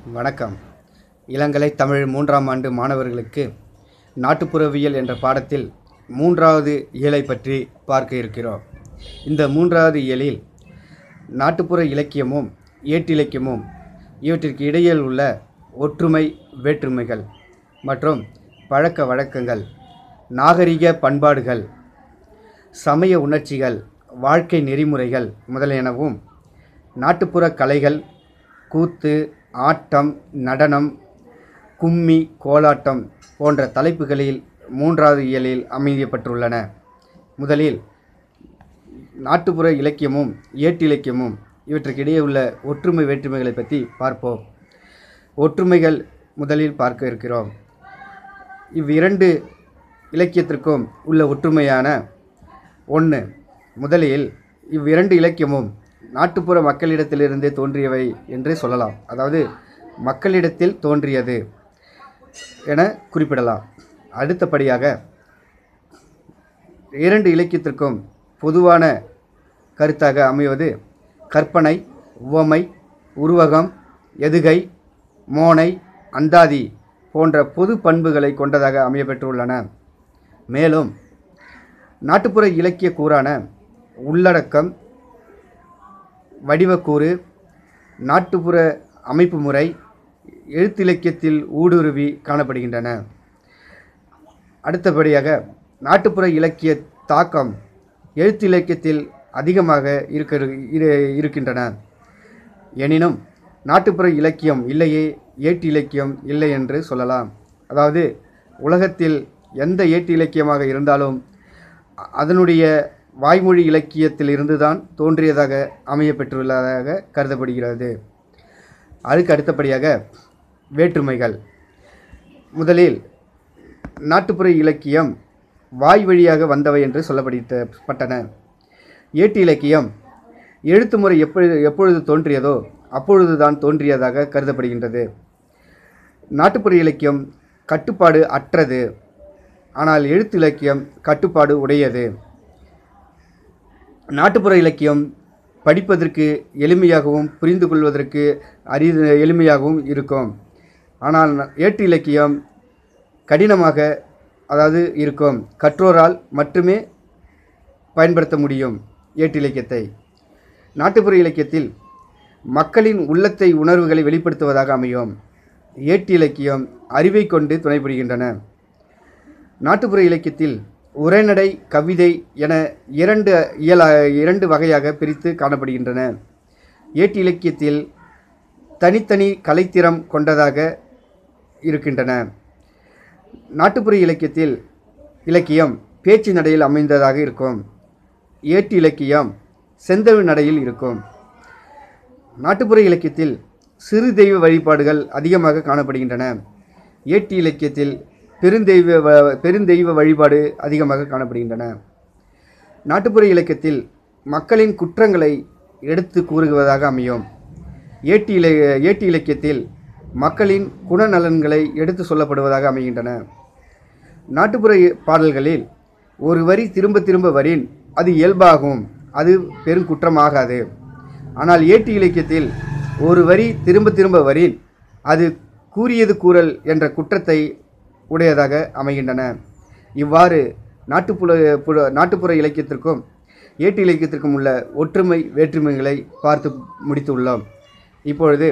வணக்கம் இளங்கலை தமிழ் மூன்றாம் ஆண்டு மாணவர்களுக்கு நாட்டுப்புறவியல் என்ற பாடத்தில் மூன்றாவது இயலை பற்றி பார்க்க இருக்கிறோம் இந்த மூன்றாவது இயலில் நாட்டுப்புற இலக்கியமும் ஏட்டிலக்கியமும் இவற்றிற்கு இடையில் உள்ள ஒற்றுமை வேற்றுமைகள் மற்றும் பழக்க வழக்கங்கள் நாகரிக பண்பாடுகள் சமய உணர்ச்சிகள் வாழ்க்கை நெறிமுறைகள் முதலியனவும் நாட்டுப்புற கலைகள் கூத்து ஆட்டம் நடனம் கும்மி கோலாட்டம் போன்ற தலைப்புகளில் மூன்றாவது இயலில் அமையப்பட்டுள்ளன முதலில் நாட்டுப்புற இலக்கியமும் ஏட்டிலக்கியமும் இவற்றுக்கிடையே உள்ள ஒற்றுமை வேற்றுமைகளை பற்றி பார்ப்போம் ஒற்றுமைகள் முதலில் பார்க்க இருக்கிறோம் இவ்விரண்டு இலக்கியத்திற்கும் உள்ள ஒற்றுமையான ஒன்று முதலில் இவ்விரண்டு இலக்கியமும் நாட்டுப்புற மக்களிடத்திலிருந்தே தோன்றியவை என்று சொல்லலாம் அதாவது மக்களிடத்தில் தோன்றியது என குறிப்பிடலாம் அடுத்தபடியாக இரண்டு இலக்கியத்திற்கும் பொதுவான கருத்தாக அமைவது கற்பனை உவமை உருவகம் எதுகை மோனை அந்தாதி போன்ற பொது பண்புகளை கொண்டதாக அமையப்பெற்றுள்ளன மேலும் நாட்டுப்புற இலக்கிய கூறான உள்ளடக்கம் வடிவக்கூறு நாட்டுப்புற அமைப்பு முறை எழுத்திலக்கியத்தில் ஊடுருவி காணப்படுகின்றன அடுத்தபடியாக நாட்டுப்புற இலக்கிய தாக்கம் எழுத்திலக்கியத்தில் அதிகமாக இருக்க இரு- இருக்கின்றன எனினும் நாட்டுப்புற இலக்கியம் இல்லையே ஏட்டு இலக்கியம் இல்லை என்று சொல்லலாம் அதாவது உலகத்தில் எந்த ஏட்டு இலக்கியமாக இருந்தாலும் அ- அதனுடைய வாய்மொழி இலக்கியத்தில் இருந்துதான் தோன்றியதாக அமையப்பெற்றுள்ளதாக கருதப்படுகிறது அதுக்கு அடுத்தபடியாக வேற்றுமைகள் முதலில் நாட்டுப்புற இலக்கியம் வாய் வழியாக வந்தவை என்று சொல்லப்பட்டன ஏட்டு இலக்கியம் எழுத்து முறை எப்பொழுது எப்பொழுது தோன்றியதோ அப்பொழுதுதான் தோன்றியதாக கருதப்படுகின்றது நாட்டுப்புற இலக்கியம் கட்டுப்பாடு அற்றது ஆனால் எழுத்து இலக்கியம் கட்டுப்பாடு உடையது நாட்டுப்புற இலக்கியம் படிப்பதற்கு எளிமையாகவும் புரிந்து கொள்வதற்கு அரி எளிமையாகவும் இருக்கும் ஆனால் ந- ஏட்டு இலக்கியம் கடினமாக அதாவது இருக்கும் கற்றோரால் மட்டுமே பயன்படுத்த முடியும் ஏட்டு இலக்கியத்தை நாட்டுப்புற இலக்கியத்தில் மக்களின் உள்ளத்தை உணர்வுகளை வெளிப்படுத்துவதாக அமையும் ஏட்டு இலக்கியம் அறிவை கொண்டு துணைபுரிகின்றன நாட்டுப்புற இலக்கியத்தில் உரைநடை கவிதை என இரண்டு இயல இரண்டு வகையாக பிரித்து காணப்படுகின்றன ஏட்டு இலக்கியத்தில் தனித்தனி கலைத்திறம் கொண்டதாக இருக்கின்றன நாட்டுப்புற இலக்கியத்தில் இலக்கியம் பேச்சு நடையில் அமைந்ததாக இருக்கும் ஏட்டு இலக்கியம் செந்தமிழ் நடையில் இருக்கும் நாட்டுப்புற இலக்கியத்தில் சிறு தெய்வ வழிபாடுகள் அதிகமாக காணப்படுகின்றன ஏட்டு இலக்கியத்தில் பெருந்தெய்வ வ- பெருந்தெய்வ வழிபாடு அதிகமாக காணப்படுகின்றன நாட்டுப்புற இலக்கியத்தில் மக்களின் குற்றங்களை எடுத்து கூறுவதாக அமையும் ஏட்டு இல ஏட்டு இலக்கியத்தில் மக்களின் குணநலன்களை எடுத்து சொல்லப்படுவதாக அமைகின்றன நாட்டுப்புற இ- பாடல்களில் ஒரு வரி திரும்ப திரும்ப வரின் அது இயல்பாகும் அது பெருங்குற்றமாகாது ஆனால் ஏட்டு இலக்கியத்தில் ஒரு வரி திரும்ப திரும்ப வரின் அது கூறியது கூறல் என்ற குற்றத்தை உடையதாக அமைகின்றன இவ்வாறு நாட்டுப்புற புற- நாட்டுப்புற இலக்கியத்திற்கும் ஏட்டு இலக்கியத்திற்கும் உள்ள ஒற்றுமை வேற்றுமைகளை பார்த்து முடித்துள்ளோம் இப்பொழுது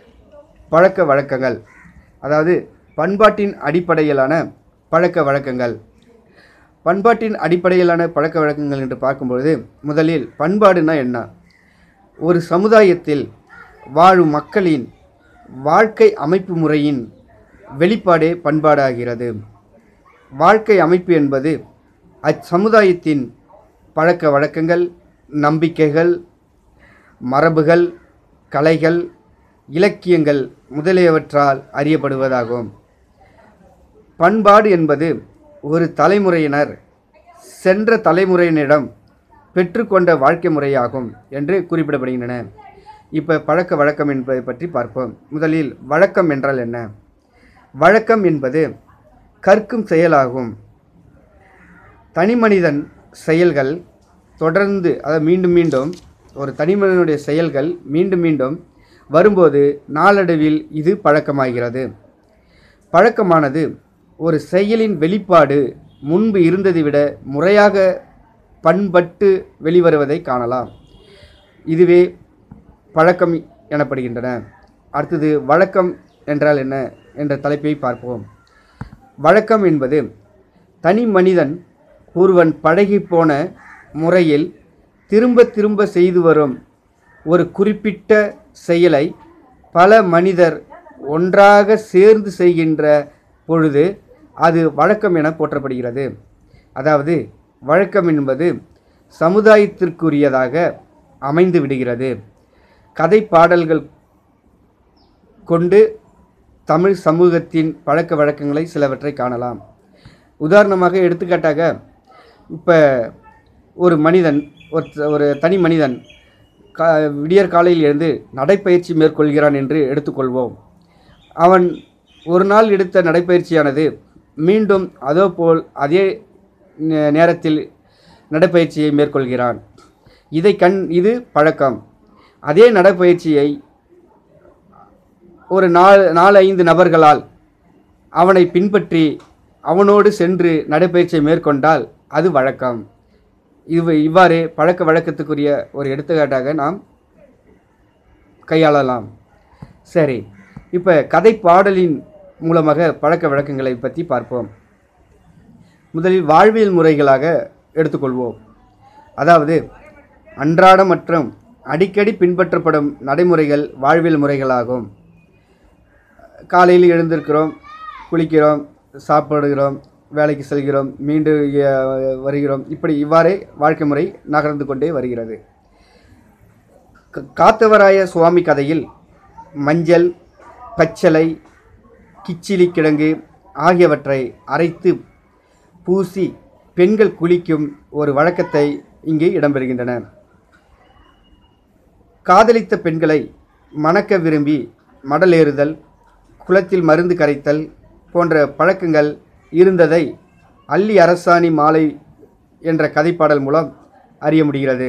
பழக்க வழக்கங்கள் அதாவது பண்பாட்டின் அடிப்படையிலான பழக்க வழக்கங்கள் பண்பாட்டின் அடிப்படையிலான பழக்க வழக்கங்கள் என்று பார்க்கும்பொழுது முதலில் பண்பாடுனா என்ன ஒரு சமுதாயத்தில் வாழும் மக்களின் வாழ்க்கை அமைப்பு முறையின் வெளிப்பாடே பண்பாடாகிறது வாழ்க்கை அமைப்பு என்பது அச்சமுதாயத்தின் பழக்க வழக்கங்கள் நம்பிக்கைகள் மரபுகள் கலைகள் இலக்கியங்கள் முதலியவற்றால் அறியப்படுவதாகும் பண்பாடு என்பது ஒரு தலைமுறையினர் சென்ற தலைமுறையினரிடம் பெற்றுக்கொண்ட வாழ்க்கை முறையாகும் என்று குறிப்பிடப்படுகின்றன இப்போ பழக்க வழக்கம் என்பதை பற்றி பார்ப்போம் முதலில் வழக்கம் என்றால் என்ன வழக்கம் என்பது கற்கும் செயலாகும் தனிமனிதன் செயல்கள் தொடர்ந்து அதாவது மீண்டும் மீண்டும் ஒரு தனிமனிதனுடைய செயல்கள் மீண்டும் மீண்டும் வரும்போது நாளடைவில் இது பழக்கமாகிறது பழக்கமானது ஒரு செயலின் வெளிப்பாடு முன்பு இருந்ததை விட முறையாக பண்பட்டு வெளிவருவதை காணலாம் இதுவே பழக்கம் எனப்படுகின்றன அடுத்தது வழக்கம் என்றால் என்ன என்ற தலைப்பை பார்ப்போம் வழக்கம் என்பது தனி மனிதன் ஒருவன் பழகிப்போன முறையில் திரும்ப திரும்ப செய்து வரும் ஒரு குறிப்பிட்ட செயலை பல மனிதர் ஒன்றாக சேர்ந்து செய்கின்ற பொழுது அது வழக்கம் என போற்றப்படுகிறது அதாவது வழக்கம் என்பது சமுதாயத்திற்குரியதாக அமைந்து விடுகிறது கதை பாடல்கள் கொண்டு தமிழ் சமூகத்தின் பழக்க வழக்கங்களை சிலவற்றை காணலாம் உதாரணமாக எடுத்துக்காட்டாக இப்போ ஒரு மனிதன் ஒரு ஒரு தனி மனிதன் கா விடியற் காலையில் எழுந்து நடைப்பயிற்சி மேற்கொள்கிறான் என்று எடுத்துக்கொள்வோம் அவன் ஒரு நாள் எடுத்த நடைப்பயிற்சியானது மீண்டும் அதேபோல் அதே நே- நேரத்தில் நடைப்பயிற்சியை மேற்கொள்கிறான் இதை கண் இது பழக்கம் அதே நடைப்பயிற்சியை ஒரு நாலு நாலு ஐந்து நபர்களால் அவனை பின்பற்றி அவனோடு சென்று நடைப்பயிற்சியை மேற்கொண்டால் அது வழக்கம் இவ் இவ்வாறு பழக்க வழக்கத்துக்குரிய ஒரு எடுத்துக்காட்டாக நாம் கையாளலாம் சரி இப்போ கதை பாடலின் மூலமாக பழக்க வழக்கங்களை பற்றி பார்ப்போம் முதலில் வாழ்வியல் முறைகளாக எடுத்துக்கொள்வோம் அதாவது அன்றாட மற்றும் அடிக்கடி பின்பற்றப்படும் நடைமுறைகள் வாழ்வியல் முறைகளாகும் காலையில் எழுந்திருக்கிறோம் குளிக்கிறோம் சாப்பிடுகிறோம் வேலைக்கு செல்கிறோம் மீண்டும் அஹ், வருகிறோம் இப்படி இவ்வாறே வாழ்க்கை முறை நகர்ந்து கொண்டே வருகிறது க- காத்தவராய சுவாமி கதையில் மஞ்சள் பச்சளை கிச்சிலி கிழங்கு ஆகியவற்றை அரைத்து பூசி பெண்கள் குளிக்கும் ஒரு வழக்கத்தை இங்கே இடம்பெறுகின்றன காதலித்த பெண்களை மணக்க விரும்பி மடலேறுதல் குளத்தில் மருந்து கரைத்தல் போன்ற பழக்கங்கள் இருந்ததை அள்ளி அரசாணி மாலை என்ற கதைப்பாடல் மூலம் அறிய முடிகிறது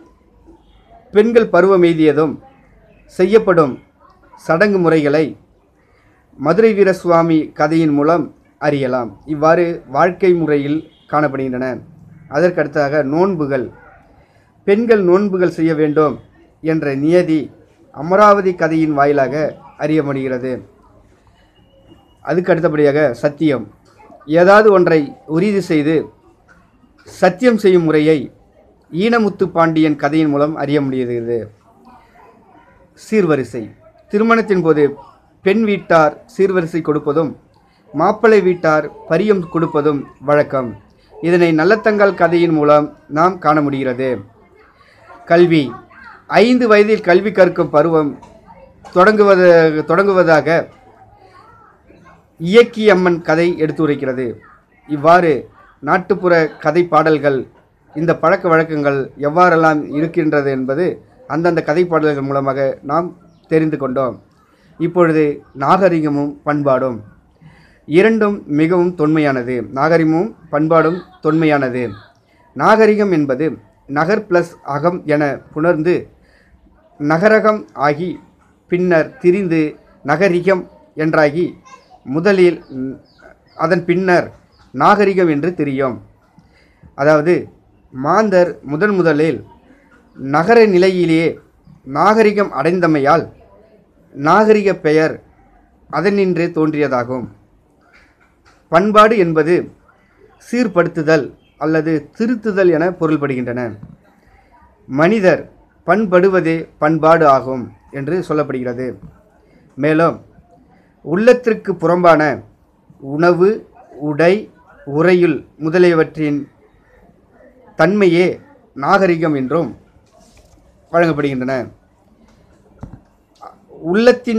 பெண்கள் பருவம் எய்தியதும் செய்யப்படும் சடங்கு முறைகளை மதுரை வீரசுவாமி கதையின் மூலம் அறியலாம் இவ்வாறு வாழ்க்கை முறையில் காணப்படுகின்றன அதற்கடுத்ததாக நோன்புகள் பெண்கள் நோன்புகள் செய்ய வேண்டும் என்ற நியதி அமராவதி கதையின் வாயிலாக அறிய முடிகிறது அதுக்கு அடுத்தபடியாக சத்தியம் ஏதாவது ஒன்றை உறுதி செய்து சத்தியம் செய்யும் முறையை ஈனமுத்து பாண்டியன் கதையின் மூலம் அறிய முடிகிறது சீர்வரிசை திருமணத்தின் போது பெண் வீட்டார் சீர்வரிசை கொடுப்பதும் மாப்பிள்ளை வீட்டார் பரியம் கொடுப்பதும் வழக்கம் இதனை நல்லத்தங்கால் கதையின் மூலம் நாம் காண முடிகிறது கல்வி ஐந்து வயதில் கல்வி கற்கும் பருவம் தொடங்குவது தொடங்குவதாக இயக்கியம்மன் கதை எடுத்துரைக்கிறது இவ்வாறு நாட்டுப்புற கதை பாடல்கள் இந்த பழக்க வழக்கங்கள் எவ்வாறெல்லாம் இருக்கின்றது என்பது அந்தந்த கதை பாடல்கள் மூலமாக நாம் தெரிந்து கொண்டோம் இப்பொழுது நாகரிகமும் பண்பாடும் இரண்டும் மிகவும் தொன்மையானது நாகரிகமும் பண்பாடும் தொன்மையானது நாகரிகம் என்பது நகர் பிளஸ் அகம் என புணர்ந்து நகரகம் ஆகி பின்னர் திரிந்து நகரிகம் என்றாகி முதலில் ம், அதன் பின்னர் நாகரிகம் என்று தெரியும் அதாவது மாந்தர் முதன் முதலில் நகர நிலையிலேயே நாகரிகம் அடைந்தமையால் நாகரிக பெயர் அதனின்றே தோன்றியதாகும் பண்பாடு என்பது சீர்படுத்துதல் அல்லது திருத்துதல் என பொருள்படுகின்றன மனிதர் பண்படுவதே பண்பாடு ஆகும் என்று சொல்லப்படுகிறது மேலும் உள்ளத்திற்கு புறம்பான உணவு உடை உறையுள் முதலியவற்றின் தன்மையே நாகரிகம் என்றும் வழங்கப்படுகின்றன உள்ளத்தின்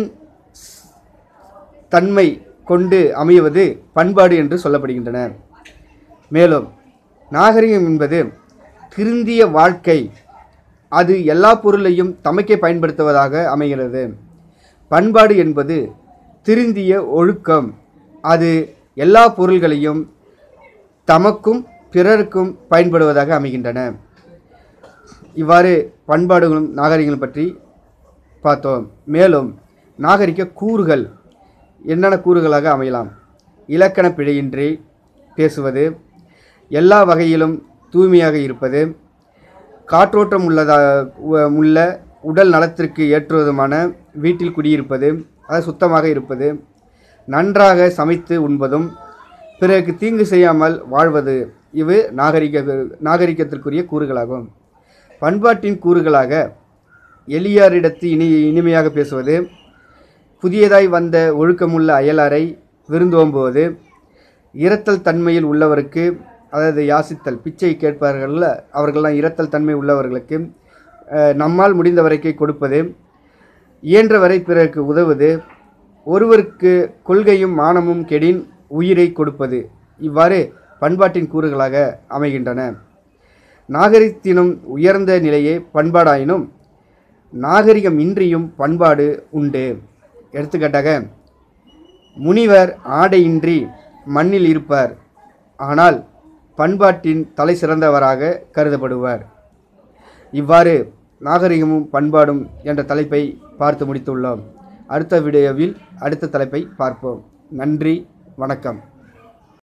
தன்மை கொண்டு அமைவது பண்பாடு என்று சொல்லப்படுகின்றன மேலும் நாகரிகம் என்பது திருந்திய வாழ்க்கை அது எல்லா பொருளையும் தமக்கே பயன்படுத்துவதாக அமைகிறது பண்பாடு என்பது திருந்திய ஒழுக்கம் அது எல்லா பொருள்களையும் தமக்கும் பிறருக்கும் பயன்படுவதாக அமைகின்றன இவ்வாறு பண்பாடுகளும் நாகரிகங்களும் பற்றி பார்த்தோம் மேலும் நாகரிக கூறுகள் என்னென்ன கூறுகளாக அமையலாம் இலக்கண பிழையின்றி பேசுவது எல்லா வகையிலும் தூய்மையாக இருப்பது காற்றோட்டம் உள்ளதா உ- உள்ள உடல் நலத்திற்கு ஏற்றுவதுமான வீட்டில் குடியிருப்பது அது சுத்தமாக இருப்பது நன்றாக சமைத்து உண்பதும் பிறருக்கு தீங்கு செய்யாமல் வாழ்வது இவை நாகரிக நாகரிகத்திற்குரிய கூறுகளாகும் பண்பாட்டின் கூறுகளாக எளியாரிடத்து இனி இனிமையாக பேசுவது புதியதாய் வந்த ஒழுக்கமுள்ள அயலாரை விருந்தோம்புவது இரத்தல் தன்மையில் உள்ளவருக்கு அதாவது யாசித்தல் பிச்சை கேட்பார்கள்ல அவர்கள்லாம் இரத்தல் தன்மை உள்ளவர்களுக்கு அஹ், நம்மால் முடிந்த வரைக்கும் கொடுப்பது இயன்றவரை பிறருக்கு உதவுவது ஒருவருக்கு கொள்கையும் மானமும் கெடின் உயிரை கொடுப்பது இவ்வாறு பண்பாட்டின் கூறுகளாக அமைகின்றன நாகரிகத்தினும் உயர்ந்த நிலையே பண்பாடாயினும் நாகரிகம் இன்றியும் பண்பாடு உண்டு எடுத்துக்காட்டாக முனிவர் ஆடையின்றி மண்ணில் இருப்பார் ஆனால் பண்பாட்டின் தலை சிறந்தவராக கருதப்படுவார் இவ்வாறு நாகரிகமும் பண்பாடும் என்ற தலைப்பை பார்த்து முடித்துள்ளோம் அடுத்த வீடியோவில் அடுத்த தலைப்பை பார்ப்போம் நன்றி வணக்கம்